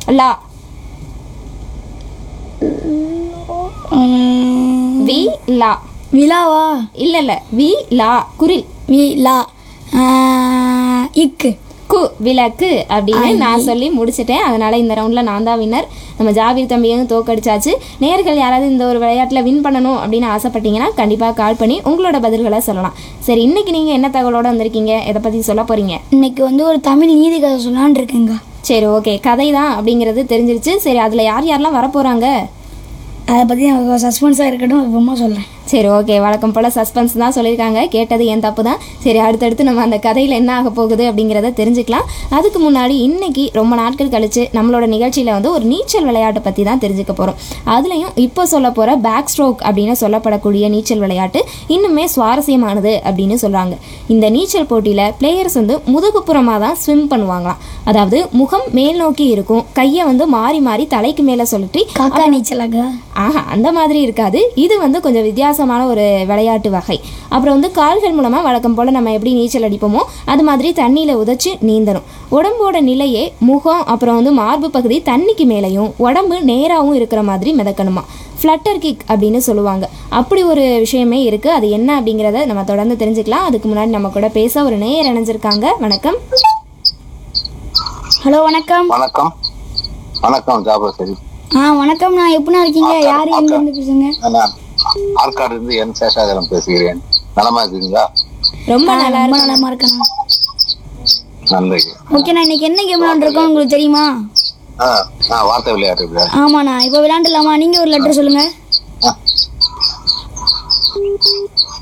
லா உம், we லா விழாவா இல்ல இல்ல we லா குரில் விழா ஆஹ், இக்கு கு விளக்கு அப்படின்னு நான் சொல்லி முடிச்சிட்டேன் அதனால இந்த ரவுண்ட்ல நான் தான் வின்னர் நம்ம ஜாபீர் தம்பியும் தோக்கடிச்சாச்சு நேர்கள் யாராவது இந்த ஒரு விளையாட்டில் வின் பண்ணணும் அப்படின்னு ஆசைப்பட்டீங்கன்னா கண்டிப்பாக கால் பண்ணி உங்களோட பதில்களை சொல்லலாம் சரி இன்னைக்கு நீங்கள் என்ன தகவலோட வந்திருக்கீங்க எதை பற்றி சொல்ல போறீங்க இன்னைக்கு வந்து ஒரு தமிழ் நீதி கதை சொல்லலான்னு இருக்கேங்க சரி ஓகே கதை தான் அப்படிங்கிறது தெரிஞ்சிருச்சு சரி அதில் யார் யாரெல்லாம் வரப்போகிறாங்க அதை பற்றி எனக்கு சஸ்பென்ஸாக இருக்கட்டும் அப்புறமா சொல்கிறேன் சரி ஓகே வழக்கம் போல் சஸ்பென்ஸ் தான் சொல்லியிருக்காங்க கேட்டது என் தப்பு தான் சரி அடுத்தடுத்து நம்ம அந்த கதையில் என்ன ஆக போகுது அப்படிங்கிறத தெரிஞ்சுக்கலாம் அதுக்கு முன்னாடி இன்னைக்கு ரொம்ப நாட்கள் கழிச்சு நம்மளோட நிகழ்ச்சியில் வந்து ஒரு நீச்சல் விளையாட்டை பற்றி தான் தெரிஞ்சுக்க போகிறோம் அதுலேயும் இப்போ சொல்ல போகிற பேக் ஸ்ட்ரோக் அப்படின்னு சொல்லப்படக்கூடிய நீச்சல் விளையாட்டு இன்னுமே சுவாரஸ்யமானது அப்படின்னு சொல்கிறாங்க இந்த நீச்சல் போட்டியில் பிளேயர்ஸ் வந்து முதுகுப்புறமாக தான் ஸ்விம் பண்ணுவாங்களாம் அதாவது முகம் மேல் நோக்கி இருக்கும் கையை வந்து மாறி மாறி தலைக்கு மேலே சொல்லிட்டு காக்கா நீச்சலாக்கா ஆஹா அந்த மாதிரி இருக்காது இது வந்து கொஞ்சம் வித்தியாசமான ஒரு விளையாட்டு வகை அப்புறம் வந்து கால்கள் மூலமாக வழக்கம் போல் நம்ம எப்படி நீச்சல் அடிப்போமோ அது மாதிரி தண்ணியில் உதைச்சு நீந்தணும் உடம்போட நிலையே முகம் அப்புறம் வந்து மார்பு பகுதி தண்ணிக்கு மேலேயும் உடம்பு நேராகவும் இருக்கிற மாதிரி மிதக்கணுமா ஃப்ளட்டர் கிக் அப்படின்னு சொல்லுவாங்க அப்படி ஒரு விஷயமே இருக்குது அது என்ன அப்படிங்கிறத நம்ம தொடர்ந்து தெரிஞ்சுக்கலாம் அதுக்கு முன்னாடி நம்ம கூட பேச ஒரு நேயர் இணைஞ்சிருக்காங்க வணக்கம் ஹலோ வணக்கம் வணக்கம் வணக்கம் ஜாபர் சரி ஆ வணக்கம் நான் எப்படிண்ணா இருக்கீங்க யார் எங்கேருந்து பேசுங்க நான் ஆற்காடு இருந்து என் சேஷாதலம் பேசுகிறேன் நலமா இருக்கீங்களா ரொம்ப நல்லா ரொம்ப இருக்கு நலமா இருக்கேண்ணா நன்றி ஓகேண்ணா இன்னைக்கு என்ன கேம் விளாண்டுருக்கோம் உங்களுக்கு தெரியுமா ஆ ஆ வார்த்தை விளையாட்டு விளையாடு ஆமாண்ணா இப்போ விளாண்டுலாமா நீங்கள் ஒரு லெட்டர் சொல்லுங்கள்